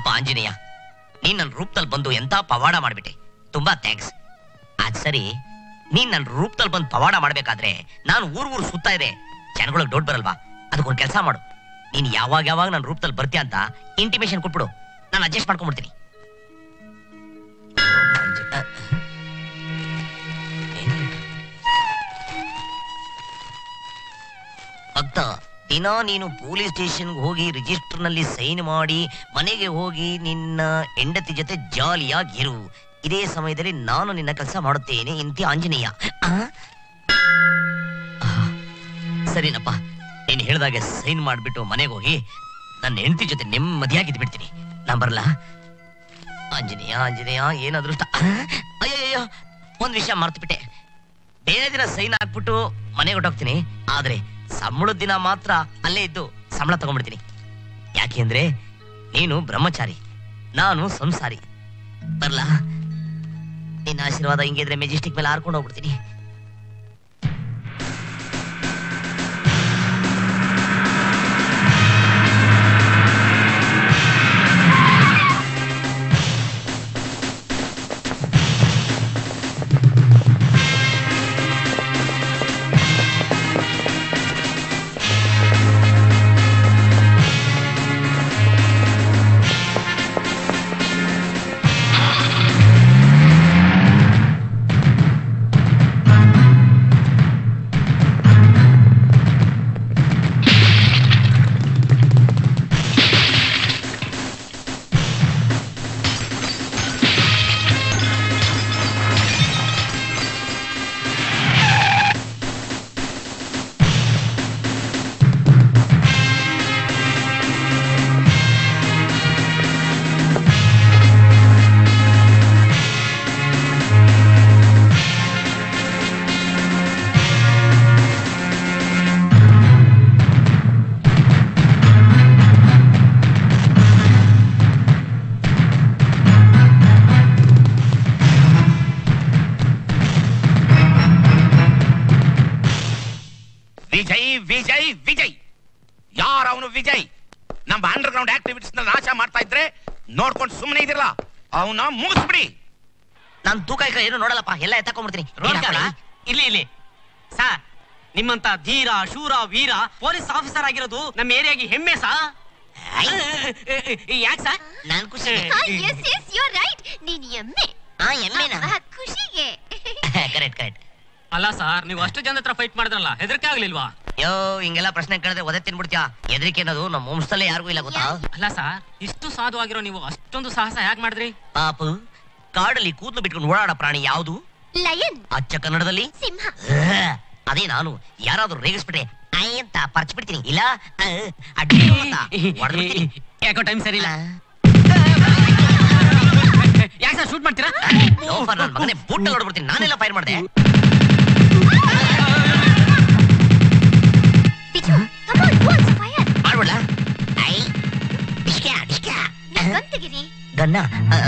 ಅಪ್ಪ ಆಂಜನೇಯ ನೀನ್ ನನ್ನ ರೂಪದಲ್ಲಿ ಬಂದು ಎಂತ ಪವಾಡ ಮಾಡ್ಬಿಟ್ಟೆ ತುಂಬಾ ಥ್ಯಾಂಕ್ಸ್ ಅದ್ ಸರಿ ನೀನ್ ನನ್ನ ರೂಪದಲ್ಲಿ ಬಂದು ಪವಾಡ ಮಾಡ್ಬೇಕಾದ್ರೆ ನಾನು ಊರ್ ಊರ್ ಸುತ್ತಾ ಇದೆ ಜನಗಳಿಗೆ ದೊಡ್ಡ ಬರಲ್ವಾ ಅದಕ್ಕೊಂದು ಕೆಲಸ ಮಾಡು ನೀನ್ ಯಾವಾಗ ಯಾವಾಗ ನನ್ನ ರೂಪದಲ್ಲಿ ಬರ್ತೀಯ ಅಂತ ಇಂಟಿಮೇಶನ್ ಕೊಟ್ಬಿಡು ನಾನು ಅಡ್ಜಸ್ಟ್ ಮಾಡ್ಕೊಂಡ್ಬಿಡ್ತೀನಿ ಅಹ್. ಭಕ್ತ ದಿನ ನೀನು ಪೊಲೀಸ್ ಸ್ಟೇಷನ್ಗೆ ಹೋಗಿ ರಿಜಿಸ್ಟರ್ ನಲ್ಲಿ ಸೈನ್ ಮಾಡಿ ಮನೆಗೆ ಹೋಗಿ ನಿನ್ನ ಹೆಂಡತಿ ಜೊತೆ ಜಾಲಿಯಾಗಿರು ಇದೇ ಸಮಯದಲ್ಲಿ ನಾನು ನಿನ್ನ ಕೆಲಸ ಮಾಡುತ್ತೇನೆ ಇಂತಿ ಆಂಜನೇಯ ಆ? ಆ, ಸರಿನಪ್ಪ ನೀನು ಹೇಳ್ದಾಗೆ ಸೈನ್ ಮಾಡ್ಬಿಟ್ಟು ಮನೆಗೆ ಹೋಗಿ ನನ್ನ ಹೆಂಡತಿ ಜೊತೆ ನೆಮ್ಮದಿಯಾಗಿದ್ದು ಬಿಡ್ತೀನಿ ನಾನ್ ಬರಲ್ಲ ಆಂಜನೇಯ ಆಂಜನೇಯ ಏನ್ ಅದೃಷ್ಟ ಆ, ಅಯ್ಯಯ್ಯೋ ಒಂದ್ ವಿಷಯ ಮರ್ತ್ಬಿಟ್ಟೆ ಬೇರೆ ದಿನ ಸೈನ್ ಹಾಕ್ಬಿಟ್ಟು ಮನೆಗೆ ಹೊಟ್ಟೋಗ್ತೀನಿ ಆದ್ರೆ ಸಂಬಳದ ದಿನ ಮಾತ್ರ ಅಲ್ಲೇ ಇದ್ದು ಸಂಬಳ ತಗೊಂಡ್ಬಿಡ್ತೀನಿ ಯಾಕೆಂದ್ರೆ ನೀನು ಬ್ರಹ್ಮಚಾರಿ ನಾನು ಸಂಸಾರಿ ಬರ್ಲಾ ನಿನ್ನ ಆಶೀರ್ವಾದ ಹಿಂಗಿದ್ರೆ ಮೆಜೆಸ್ಟಿಕ್ ಮೇಲೆ ಹಾರ್ಕೊಂಡು ಹೋಗ್ಬಿಡ್ತೀನಿ ವಿಜಯ್ ವಿಜಯ್ ವಿಜಯ್ ಯಾರ ಅವನು ವಿಜಯ್ ನಮ್ಮ ಅಂಡರ್ ಗ್ರೌಂಡ್ ಆಕ್ಟಿವಿಟೀಸ್ ನಾಶ ಮಾಡ್ತಾ ಇದ್ರೆ ನೋಡ್ಕೊಂಡು ಸುಮ್ಮನೆ ಇದಿರಲ್ಲ ಅವನ ಮುಗಿಸ್ಬಿಡಿ ನಾನು ತೂಕ ಇಕ್ಕ ಏನು ನೋಡಲ್ಲಪ್ಪ ಎಲ್ಲ ಎತ್ತಕೊಂಡ್ಬಿಡ್ತೀನಿ ರೋಲ್ ಕಾಲ ಇಲ್ಲಿ ಇಲ್ಲಿ ಸರ್ ನಿಮ್ಮಂತ ಧೀರ ಶೂರ ವೀರ ಪೊಲೀಸ್ ಆಫೀಸರ್ ಆಗಿರೋದು ನಮ್ಮ ಏರಿಯಾಗೆ ಹೆಮ್ಮೆ ಸಾ ಯಾಕೆ ಸರ್ ನಾನು ಖುಷಿ ಎಸ್ ಎಸ್ ಯು ರೈಟ್ ನೀನ್ ಎಮ್ಮೆ ಆ ಎಮ್ಮೆನಾ ಆ, ಖುಷಿಗೆ ಕರೆಕ್ಟ್ ಕರೆಕ್ಟ್ ಅಲ್ಲ ಸರ್ ನೀವು ಅಷ್ಟು ಜನ ಹತ್ರ ಫೈಟ್ ಮಾಡಿದ್ರಲ್ಲ ಹೆದರಿಕೆ ಆಗ್ಲಿಲ್ವಾ ಯೋ ಹಿಂಗೆಲ್ಲ ಪ್ರಶ್ನೆ ಕೇಳಿದ್ರೆ ಒದೆ ತಿನ್ಬಿಡ್ತೀಯ ಎದರಿಕೆ ಅನ್ನೋದು ನಮ್ಮ ವಂಶದಲ್ಲೇ ಯಾರಿಗೂ ಇಲ್ಲ ಗೊತ್ತಾ ಅಲ್ಲ ಸರ್ ಇಷ್ಟು ಸಾಧುವಾಗಿರೋ ನೀವು ಅಷ್ಟೊಂದು ಸಾಹಸ ಹೇಗ್ ಮಾಡಿದ್ರಿ ಪಾಪು ಕಾಡಲ್ಲಿ ಕೂದಲು ಬಿಟ್ಕೊಂಡು ಓಡಾಡೋ ಪ್ರಾಣಿ ಯಾವುದು ಲಯನ್ ಅಚ್ಚ ಕನ್ನಡದಲ್ಲಿ ಸಿಂಹ ಆ, ಅದೇ ನಾನು ಯಾರಾದ್ರೂ ರೇಗಿಸ್ಬಿಟ್ರೆ ಐ ಅಂತ ಪರ್ಚ್ ಬಿಡ್ತೀನಿ ಇಲ್ಲ ಆ, ಅಡ್ಡಿ ಅಂತ ಹೊಡ್ದ್ಬಿಡ್ತೀನಿ. ಯಾಕೋ ಟೈಮ್ ಸರಿ ಇಲ್ಲ ಯಾಕೆ ಸರ್ ಶೂಟ್ ಮಾಡ್ತೀರಾ ಲೋಫರ್ ನನ್ ಮಗನೇ ಬೂಟಲ್ಲಿ ಹೊಡ್ಬಿಡ್ತೀನಿ ನಾನೆಲ್ಲ ಫೈರ್ ಮಾಡಿದೆ Biju come on go on fire ಮಾಡ್ಬಿಡ್ಲ ಐ ಡಿಸ್ಕ್ಯಾ ಡಿಸ್ಕ್ಯಾ ನನ್ ಗಂತಗಿರಿ ಗನ್ನ ಆ,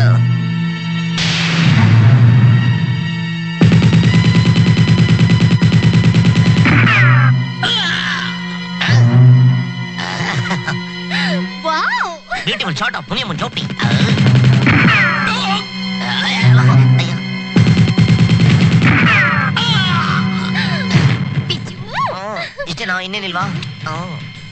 ವಾವ್ ಬ್ಯೂಟಿಫುಲ್ ಶಾರ್ಟ್ ಆಫ್ ಮುನಿಯ ಮುನ್ ಜೋಟಿ ಬಿಜು ಇಷ್ಟೇನಾ ಇನ್ನೇನಿಲ್ವಾ ಹ್ಮ್.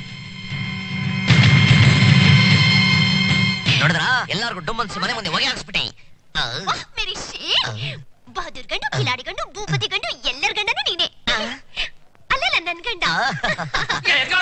ನೋಡಿದ್ರ ಎಲ್ಲಾರ್ಗು ಡುಮ್ಮನ್ಸಿ ಮನೆ ಮುಂದೆ ಹೊಗೆ ಹಾಕ್ಸ್ಬಿಟ್ಟೆ ಆ, ವಾಹ್ ಮೇರಿ ಶೇರ್ ಬಹದ್ದೂರ್ ಗಂಡು ಕಿಲಾಡಿ ಗಂಡು ಭೂಪತಿ ಗಂಡು ಎಲ್ಲರ ಗಂಡನು ನೀನೆ ಅಲ್ಲಲ್ಲ ನನ್ ಗಂಡ ಆ.